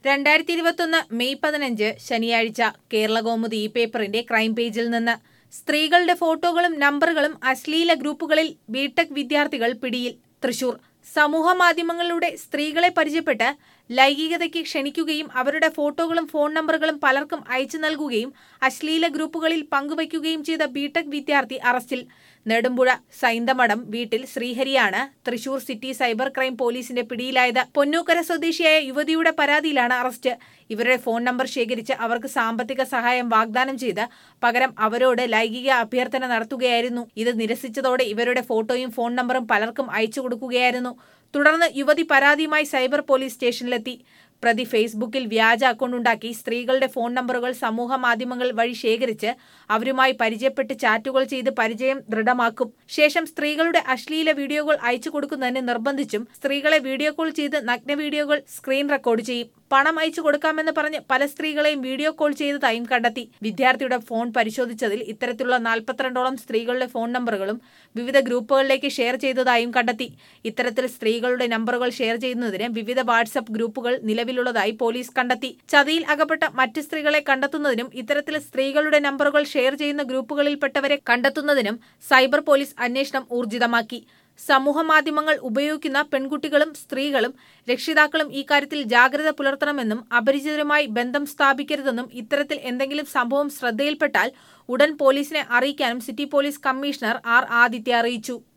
രണ്ടായിരത്തി ഇരുപത്തൊന്ന് മെയ് പതിനഞ്ച് ശനിയാഴ്ച കേരളകൗമുദി ഈ പേപ്പറിന്റെ ക്രൈം പേജിൽ നിന്ന് സ്ത്രീകളുടെ ഫോട്ടോകളും നമ്പറുകളും അശ്ലീല ഗ്രൂപ്പുകളിൽ ബിടെക് വിദ്യാർത്ഥികൾ പിടിയിൽ തൃശൂർ സമൂഹ മാധ്യമങ്ങളിലൂടെ സ്ത്രീകളെ പരിചയപ്പെട്ട് ലൈംഗികതയ്ക്ക് ക്ഷണിക്കുകയും അവരുടെ ഫോട്ടോകളും ഫോൺ നമ്പറുകളും പലർക്കും അയച്ചു നൽകുകയും അശ്ലീല ഗ്രൂപ്പുകളിൽ പങ്കുവയ്ക്കുകയും ചെയ്ത ബിടെക് വിദ്യാർത്ഥി അറസ്റ്റിൽ നെടുമ്പുഴ സൈന്തമഠം വീട്ടിൽ ശ്രീഹരിയാണ് തൃശൂർ സിറ്റി സൈബർ ക്രൈം പോലീസിന്റെ പിടിയിലായത് പൊന്നൂക്കര സ്വദേശിയായ യുവതിയുടെ പരാതിയിലാണ് അറസ്റ്റ് ഇവരുടെ ഫോൺ നമ്പർ ശേഖരിച്ച് അവർക്ക് സാമ്പത്തിക സഹായം വാഗ്ദാനം ചെയ്ത് പകരം അവരോട് ലൈംഗിക അഭ്യർത്ഥന നടത്തുകയായിരുന്നു ഇത് നിരസിച്ചതോടെ ഇവരുടെ ഫോട്ടോയും ഫോൺ നമ്പറും പലർക്കും അയച്ചു കൊടുക്കുകയായിരുന്നു തുടർന്ന് യുവതി പരാതിയുമായി സൈബർ പോലീസ് സ്റ്റേഷനിലെത്തി പ്രതി ഫേസ്ബുക്കിൽ വ്യാജ അക്കൗണ്ട് ഉണ്ടാക്കി സ്ത്രീകളുടെ ഫോൺ നമ്പറുകൾ സമൂഹ മാധ്യമങ്ങൾ വഴി ശേഖരിച്ച് അവരുമായി പരിചയപ്പെട്ട് ചാറ്റുകൾ ചെയ്ത് പരിചയം ദൃഢമാക്കും ശേഷം സ്ത്രീകളുടെ അശ്ലീല വീഡിയോകൾ അയച്ചു കൊടുക്കുന്നതിന് നിർബന്ധിച്ചും സ്ത്രീകളെ വീഡിയോ കോൾ ചെയ്ത് നഗ്ന വീഡിയോകൾ സ്ക്രീൻ റെക്കോർഡ് ചെയ്യും പണം അയച്ചു കൊടുക്കാമെന്ന് പറഞ്ഞ് പല സ്ത്രീകളെയും വീഡിയോ കോൾ ചെയ്തതായും കണ്ടെത്തി വിദ്യാർത്ഥിയുടെ ഫോൺ പരിശോധിച്ചതിൽ ഇത്തരത്തിലുള്ള നാൽപ്പത്തിരണ്ടോളം സ്ത്രീകളുടെ ഫോൺ നമ്പറുകളും വിവിധ ഗ്രൂപ്പുകളിലേക്ക് ഷെയർ ചെയ്തതായും കണ്ടെത്തി ഇത്തരത്തിൽ സ്ത്രീകളുടെ നമ്പറുകൾ ഷെയർ ചെയ്യുന്നതിന് വിവിധ വാട്സപ്പ് ഗ്രൂപ്പുകൾ നിലവിലുള്ളതായി പോലീസ് കണ്ടെത്തി ചതിയിൽ അകപ്പെട്ട മറ്റ് സ്ത്രീകളെ കണ്ടെത്തുന്നതിനും ഇത്തരത്തിൽ സ്ത്രീകളുടെ നമ്പറുകൾ ഷെയർ ചെയ്യുന്ന ഗ്രൂപ്പുകളിൽപ്പെട്ടവരെ കണ്ടെത്തുന്നതിനും സൈബർ പോലീസ് അന്വേഷണം ഊർജിതമാക്കി സമൂഹ മാധ്യമങ്ങൾ ഉപയോഗിക്കുന്ന പെൺകുട്ടികളും സ്ത്രീകളും രക്ഷിതാക്കളും ഈ കാര്യത്തിൽ ജാഗ്രത പുലർത്തണമെന്നും അപരിചിതരുമായി ബന്ധം സ്ഥാപിക്കരുതെന്നും ഇത്തരത്തിൽ എന്തെങ്കിലും സംഭവം ശ്രദ്ധയിൽപ്പെട്ടാൽ ഉടൻ പോലീസിനെ അറിയിക്കാനും city police commissioner R Aditya അറിയിച്ചു